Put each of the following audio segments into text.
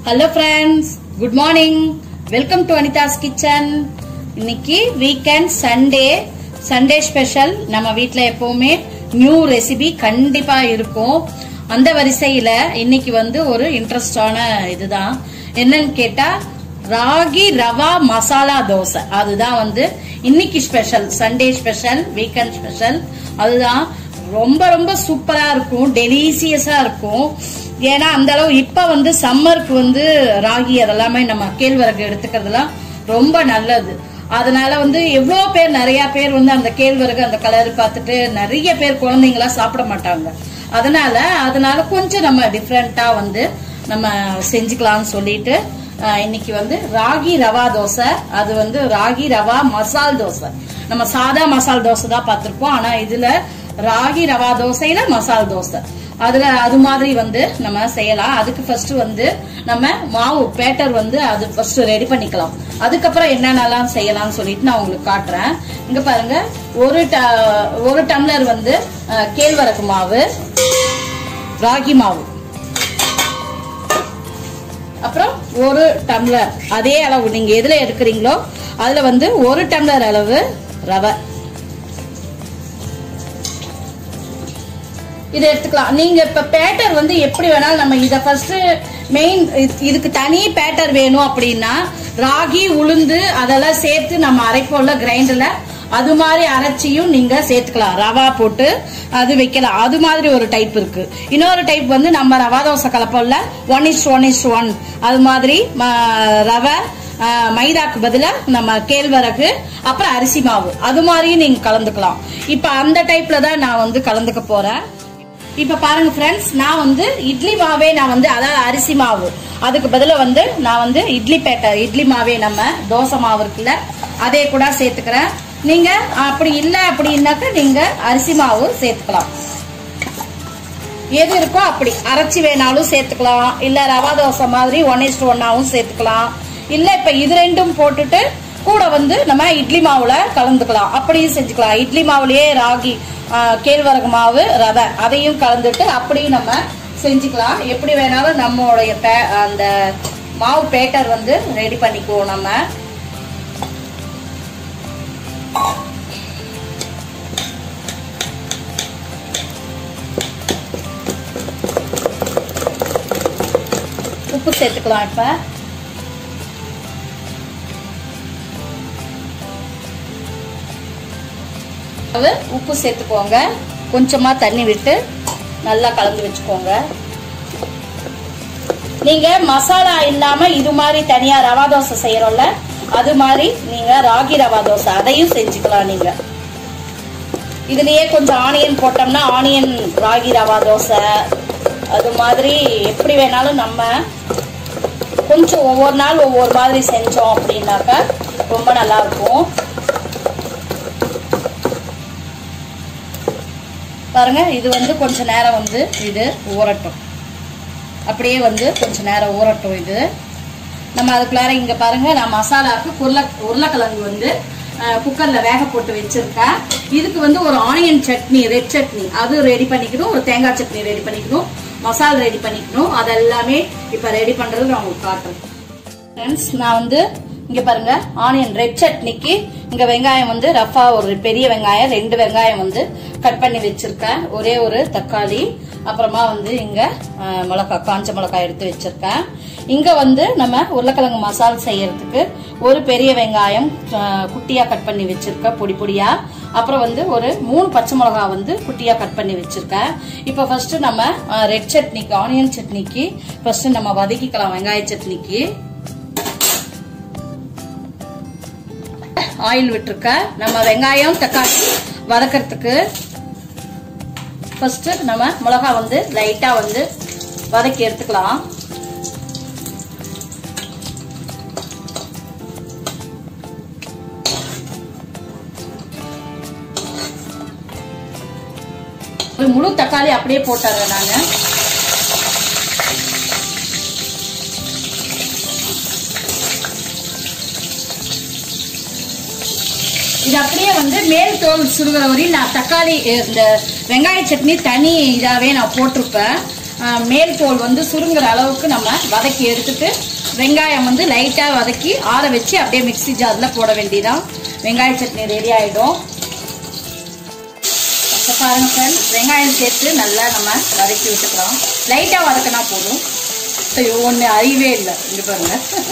hello friends good morning welcome to Anitha's kitchen இன்னைக்கு weekend Sunday Sunday special நம்ம வீட்ல எப்பவுமே நியூ ரெசிபி கண்டிப்பா இருக்கும் அந்த வரிசையில இன்னைக்கு வந்து ஒரு இன்ட்ரெஸ்டான இதுதான் என்னன்னு கேட்டா ராகி ரவா மசாலா தோசை அதுதான் வந்து இன்னைக்கு special Sunday special weekend special அதுதான் ரொம்ப ரொம்ப சூப்பரா இருக்கும் டெலிசியஸா இருக்கும் ஏன்னா அந்த அளவு இப்ப வந்து சம்மருக்கு வந்து ராகி அதெல்லாமே நம்ம கேழ்வரகு எடுத்துக்கிறதுலாம் ரொம்ப நல்லது அதனால வந்து எவ்வளோ பேர் நிறைய பேர் வந்து அந்த கேழ்வரகு அந்த கலர் பார்த்துட்டு நிறைய பேர் குழந்தைங்களா சாப்பிட மாட்டாங்க அதனால அதனால கொஞ்சம் நம்ம டிஃப்ரெண்டா வந்து நம்ம செஞ்சுக்கலாம்னு சொல்லிட்டு அஹ், இன்னைக்கு வந்து ராகி ரவா தோசை அது வந்து ராகி ரவா மசால் தோசை நம்ம சாதா மசால் தோசை தான் பார்த்திருப்போம் ஆனா இதுல ராகி ரவா தோசையில மசால் தோசை அதுல அது மாதிரி வந்து நம்ம செய்யலாம் அதுக்கு ஃபர்ஸ்ட் வந்து நம்ம மாவு பேட்டர் வந்து அது ஃபர்ஸ்ட் ரெடி பண்ணிக்கலாம் அதுக்கப்புறம் என்னென்னலாம் செய்யலாம்னு சொல்லிட்டு நான் உங்களுக்கு காட்டுறேன் இங்க பாருங்க ஒரு ட- ஒரு டம்ளர் வந்து அஹ், கேழ்வரகு மாவு ராகி மாவு அப்புறம் ஒரு டம்ளர் அதே அளவு நீங்க எதுல எடுக்கிறீங்களோ அதுல வந்து ஒரு டம்ளர் அளவு ரவை இதை எடுத்துக்கலாம் நீங்க இப்ப பேட்டர் வந்து எப்படி வேணாலும் நம்ம இத ஃபர்ஸ்ட் மெயின் இதுக்கு தனி பேட்டர் வேணும் அப்படின்னா ராகி உளுந்து அதெல்லாம் சேர்த்து நம்ம அரைப்போம்ல கிரைண்டர்ல அது மாதிரி அரைச்சியும் நீங்க சேர்த்துக்கலாம் ரவா போட்டு அது வைக்கலாம் அது மாதிரி ஒரு டைப் இருக்கு இன்னொரு டைப் வந்து நம்ம ரவா தோசை கலப்போம்ல one is one is one அது மாதிரி ம- ரவை ஆஹ், மைதாக்கு பதிலா நம்ம கேழ்வரகு அப்புறம் அரிசி மாவு அது மாதிரியும் நீங்க கலந்துக்கலாம் இப்ப அந்த டைப்ல தான் நான் வந்து கலந்துக்க போறேன் இப்ப பாருங்க ஃப்ரெண்ட்ஸ் நான் வந்து இட்லி மாவே நான் வந்து அதாவது அரிசி மாவு அதுக்கு பதிலா வந்து நான் வந்து இட்லி பேட்டை இட்லி மாவே நம்ம தோசை மாவு இருக்குல்ல அதே கூட சேர்த்துக்கிறேன் நீங்க அப்படி இல்லை அப்படின்னாக்க நீங்க அரிசி மாவு சேர்த்துக்கலாம் எது இருக்கோ அப்படி அரைச்சி வேணாலும் சேர்த்துக்கலாம் இல்ல ரவா தோசை மாதிரி ஒன் இஸ்ட் ஒன்னாவும் சேர்த்துக்கலாம் இல்ல இப்ப இது ரெண்டும் போட்டுட்டு கூட வந்து நம்ம இட்லி மாவுல கலந்துக்கலாம் அப்படியும் செஞ்சுக்கலாம் இட்லி மாவுலயே ராகி ஆ, கேழ்வரகு மாவு ரவை அதையும் கலந்துட்டு அப்படியும் நம்ம செஞ்சுக்கலாம் எப்படி வேணாலும் நம்மளுடைய பே- அந்த மாவு பேட்டர் வந்து ரெடி பண்ணிக்குவோம் நம்ம உப்பு சேர்த்துக்கலாம் இப்ப அளவு உப்பு சேர்த்துக்கோங்க கொஞ்சமா தண்ணி விட்டு நல்லா கலந்து வச்சுக்கோங்க நீங்க மசாலா இல்லாம இது மாதிரி தனியா ரவா தோசை செய்யறோம்ல அது மாதிரி நீங்க ராகி ரவா தோசை அதையும் செஞ்சுக்கலாம் நீங்க இதுலயே கொஞ்சம் ஆனியன் போட்டோம்னா ஆனியன் ராகி ரவா தோசை அது மாதிரி எப்படி வேணாலும் நம்ம கொஞ்சம் ஒவ்வொரு நாள் ஒவ்வொரு மாதிரி செஞ்சோம் அப்படின்னாக்கா ரொம்ப நல்லா இருக்கும் பாருங்க இது வந்து கொஞ்ச நேரம் வந்து இது ஊறட்டும் அப்படியே வந்து கொஞ்ச நேரம் ஊறட்டும் இது நம்ம அதுக்குள்ளார இங்க பாருங்க நான் மசாலாவுக்கு உருளை உருளைக்கிழங்கு வந்து அஹ், குக்கர்ல வேக போட்டு வச்சிருக்கேன் இதுக்கு வந்து ஒரு ஆனியன் சட்னி ரெட் சட்னி அது ரெடி பண்ணிக்கணும் ஒரு தேங்காய் சட்னி ரெடி பண்ணிக்கணும் மசால் ரெடி பண்ணிக்கணும் அதெல்லாமே இப்ப ரெடி பண்றது நான் உங்களுக்கு காட்டுறேன் ஃப்ரெண்ட்ஸ் நான் வந்து இங்க பாருங்க ஆனியன் ரெட் சட்னிக்கு இங்க வெங்காயம் வந்து ரஃபா ஒரு பெரிய வெங்காயம் ரெண்டு வெங்காயம் வந்து கட் பண்ணி வச்சிருக்கேன் ஒரே ஒரு தக்காளி அப்புறமா வந்து இங்க அஹ், மிளகாய் காஞ்ச மிளகாய் எடுத்து வச்சிருக்கேன் இங்க வந்து நம்ம உருளைக்கிழங்கு மசால் செய்யறதுக்கு ஒரு பெரிய வெங்காயம் அஹ், குட்டியா கட் பண்ணி வச்சிருக்கேன் பொடி பொடியா அப்புறம் வந்து ஒரு மூணு பச்சை மிளகாய் வந்து குட்டியா கட் பண்ணி வச்சிருக்கேன் இப்போ ஃபர்ஸ்ட் நம்ம ரெட் சட்னிக்கு ஆனியன் சட்னிக்கு ஃபர்ஸ்ட் நம்ம வதக்கிக்கலாம் வெங்காய சட்னிக்கு ஆயில் விட்டுருக்க நம்ம வெங்காயம் தக்காளி வதக்கிறதுக்கு ஃபர்ஸ்ட் நம்ம மிளகா வந்து லைட்டா வந்து வதக்கி எடுத்துக்கலாம் ஒரு முழு தக்காளி அப்படியே போட்டுறேன் நானு இது அப்படியே வந்து மேல் தோல் சுருகிற வரையும் நான் தக்காளி அஹ், இந்த வெங்காய சட்னி தனி இதாவே நான் போட்டிருப்பேன் ஆஹ், மேல் தோல் வந்து சுருங்குற அளவுக்கு நம்ம வதக்கி எடுத்துட்டு வெங்காயம் வந்து லைட்டா வதக்கி ஆற வச்சு அப்படியே மிக்ஸி ஜார்ல போட வேண்டியதான் வெங்காய சட்னி ரெடி ஆயிடும் இப்போ பாருங்க ஃப்ரெண்ட்ஸ் வெங்காயம் சேர்த்து நல்லா நம்ம வதக்கி விட்டுக்கலாம் லைட்டா வதக்கினா போதும் ஐயோ ஒன்று அறிவே இல்லை இங்க பாருங்க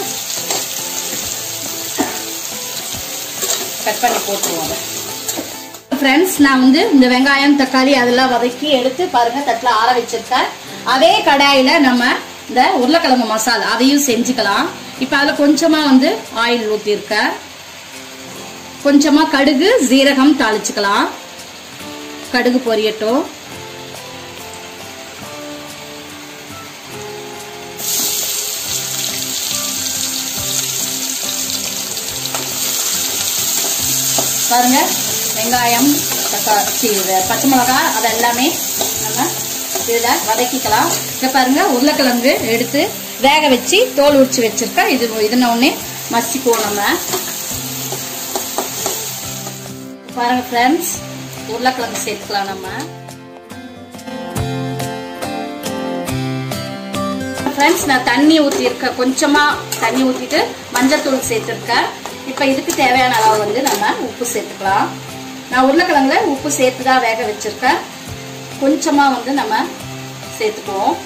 கட் பண்ணி போட்டுருவோம் ஃப்ரெண்ட்ஸ் நான் வந்து இந்த வெங்காயம் தக்காளி அதெல்லாம் வதக்கி எடுத்து பாருங்க தட்டில் ஆற வச்சிருக்கேன் அதே கடாயில நம்ம இந்த உருளைக்கிழங்கு மசாலா அதையும் செஞ்சுக்கலாம் இப்போ அதில் கொஞ்சமா வந்து ஆயில் ஊற்றிருக்கேன் கொஞ்சமா கடுகு ஜீரகம் தாளிச்சுக்கலாம் கடுகு பொரியட்டும் பாருங்க வெங்காயம் தக்காளி இது பச்சை மிளகா அது எல்லாமே நம்ம இதில் வதக்கிக்கலாம் இப்போ பாருங்க உருளைக்கிழங்கு எடுத்து வேக வச்சு தோல் உரிச்சு வச்சிருக்கேன் இது இதுன உடனே மசிக்குவோம் நம்ம பாருங்க ஃப்ரெண்ட்ஸ் உருளைக்கிழங்கு சேர்த்துக்கலாம் நம்ம ஃப்ரெண்ட்ஸ் நான் தண்ணி ஊற்றிருக்கேன் கொஞ்சமாக தண்ணி ஊற்றிட்டு மஞ்சத்தூள் சேர்த்துருக்கேன் இப்போ இதுக்கு தேவையான அளவு வந்து நம்ம உப்பு சேர்த்துக்கலாம் நான் உருளைக்கிழங்குல உப்பு சேர்த்து தான் வேக வச்சிருக்கேன் கொஞ்சமாக வந்து நம்ம சேர்த்துக்குவோம்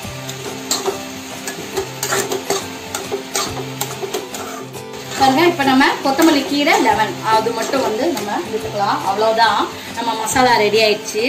பாருங்க இப்போ நம்ம கொத்தமல்லி கீரை லெமன் அது மட்டும் வந்து நம்ம விட்டுக்கலாம் அவ்வளோதான் நம்ம மசாலா ரெடி ஆயிடுச்சு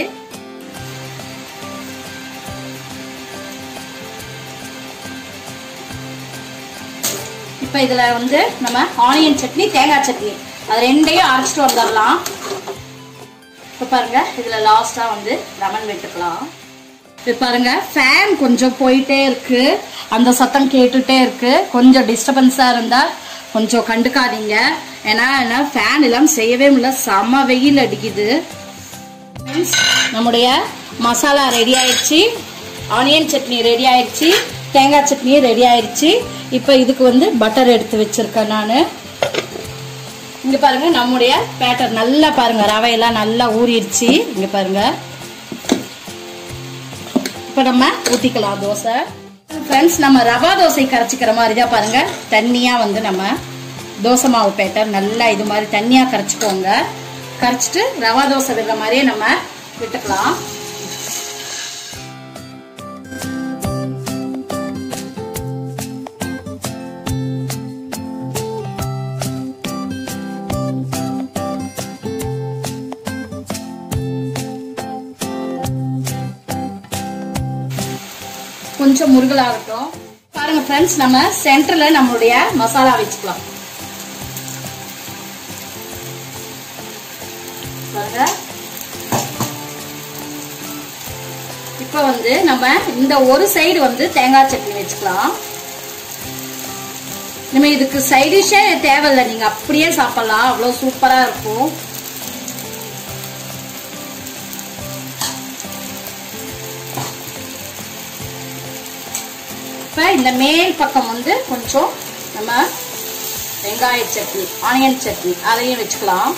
இப்போ இதில் வந்து நம்ம ஆனியன் சட்னி தேங்காய் சட்னி அது ரெண்டையும் அரைச்சிட்டு வந்துடலாம் இப்போ பாருங்க இதில் லாஸ்ட்டாக வந்து லெமன் விட்டுக்கலாம் இப்போ பாருங்க ஃபேன் கொஞ்சம் போயிட்டே இருக்கு அந்த சத்தம் கேட்டுட்டே இருக்கு கொஞ்சம் டிஸ்டர்பன்ஸாக இருந்தால் கொஞ்சம் கண்டுக்காதீங்க ஏன்னா என்ன ஃபேன் எல்லாம் செய்யவே முடியல செம வெயில் அடிக்குது Friends, நம்முடைய மசாலா ரெடி ஆயிடுச்சு ஆனியன் சட்னி ரெடி ஆயிடுச்சு தேங்காய் சட்னி ரெடி ஆயிடுச்சு இப்போ இதுக்கு வந்து பட்டர் எடுத்து வச்சிருக்கேன் நான் இங்க பாருங்க நம்முடைய பேட்டர் நல்லா பாருங்க ரவையெல்லாம் நல்லா ஊறிடுச்சு இங்க பாருங்க இப்போ நம்ம ஊற்றிக்கலாம் தோசை ஃப்ரெண்ட்ஸ் நம்ம ரவா தோசை கரைச்சிக்கிற மாதிரி தான் பாருங்க தண்ணியாக வந்து நம்ம தோசை மாவு பேட்டர் நல்லா இது மாதிரி தண்ணியாக கரைச்சிக்கோங்க கரைச்சிட்டு ரவா தோசை விடுற மாதிரியே நம்ம விட்டுக்கலாம் கொஞ்சம் முருகலாகட்டும் பாருங்க ஃப்ரெண்ட்ஸ் நம்ம சென்டர்ல நம்மளுடைய மசாலா வச்சுக்கலாம் பாருங்க இப்போ வந்து நம்ம இந்த ஒரு சைடு வந்து தேங்காய் சட்னி வச்சுக்கலாம் நம்ம இதுக்கு சைடிஷே தேவையில்லை நீங்க அப்படியே சாப்பிடலாம் அவ்வளோ சூப்பரா இருக்கும் இப்போ இந்த மேல் பக்கம் வந்து கொஞ்சம் நம்ம வெங்காய சட்னி ஆனியன் சட்னி அதையும் வச்சுக்கலாம்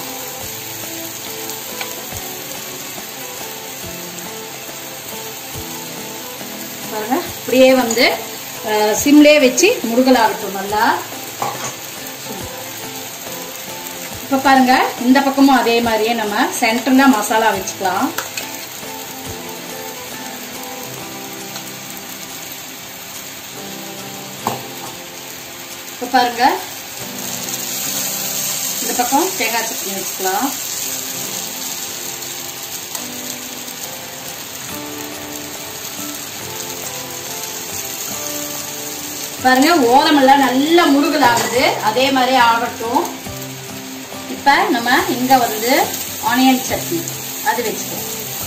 பாருங்க இப்படியே வந்து சிம்லே வச்சு முருகலாகட்டும் நல்லா இப்போ பாருங்க இந்த பக்கமும் அதே மாதிரியே நம்ம சென்டர்ல மசாலா வச்சுக்கலாம் இப்போ பாருங்க இந்த பக்கம் தேங்காய் சட்னி வச்சுக்கலாம் பாருங்க ஓரமெல்லாம் நல்லா முருகல் ஆகுது அதே மாதிரி ஆகட்டும் இப்ப நம்ம இங்க வந்து ஆனியன் சட்னி அது வச்சுக்கலாம்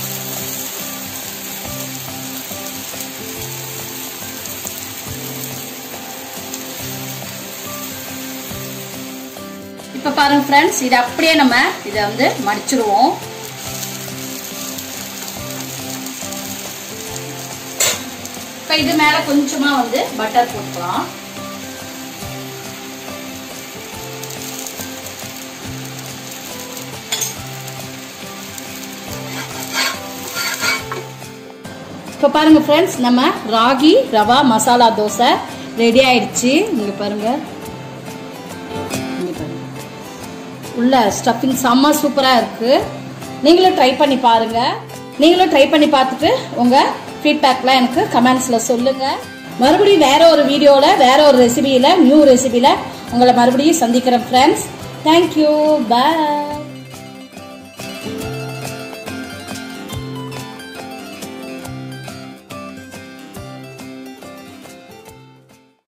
இப்ப பாருங்க ஃப்ரெண்ட்ஸ் இது அப்படியே நம்ம இதை வந்து மடிச்சிருவோம் இப்ப இது மேல கொஞ்சமா வந்து பட்டர் போட்டுக்கலாம் இப்ப இப்போ பாருங்க ஃப்ரெண்ட்ஸ் நம்ம ராகி ரவா மசாலா தோசை ரெடி ஆயிடுச்சு இங்க பாருங்க இங்க பாருங்க உள்ள ஸ்டஃபிங் செம்ம சூப்பராக இருக்கு நீங்களும் ட்ரை பண்ணி பாருங்க நீங்களும் ட்ரை பண்ணி பார்த்துட்டு உங்க ஃபீட்பேக்லாம் எனக்கு கமெண்ட்ஸில் சொல்லுங்க மறுபடியும் வேற ஒரு வீடியோவில் வேற ஒரு ரெசிபியில் நியூ ரெசிபியில் உங்களை மறுபடியும் சந்திக்கிறேன் ஃப்ரெண்ட்ஸ் தேங்க்யூ பாய்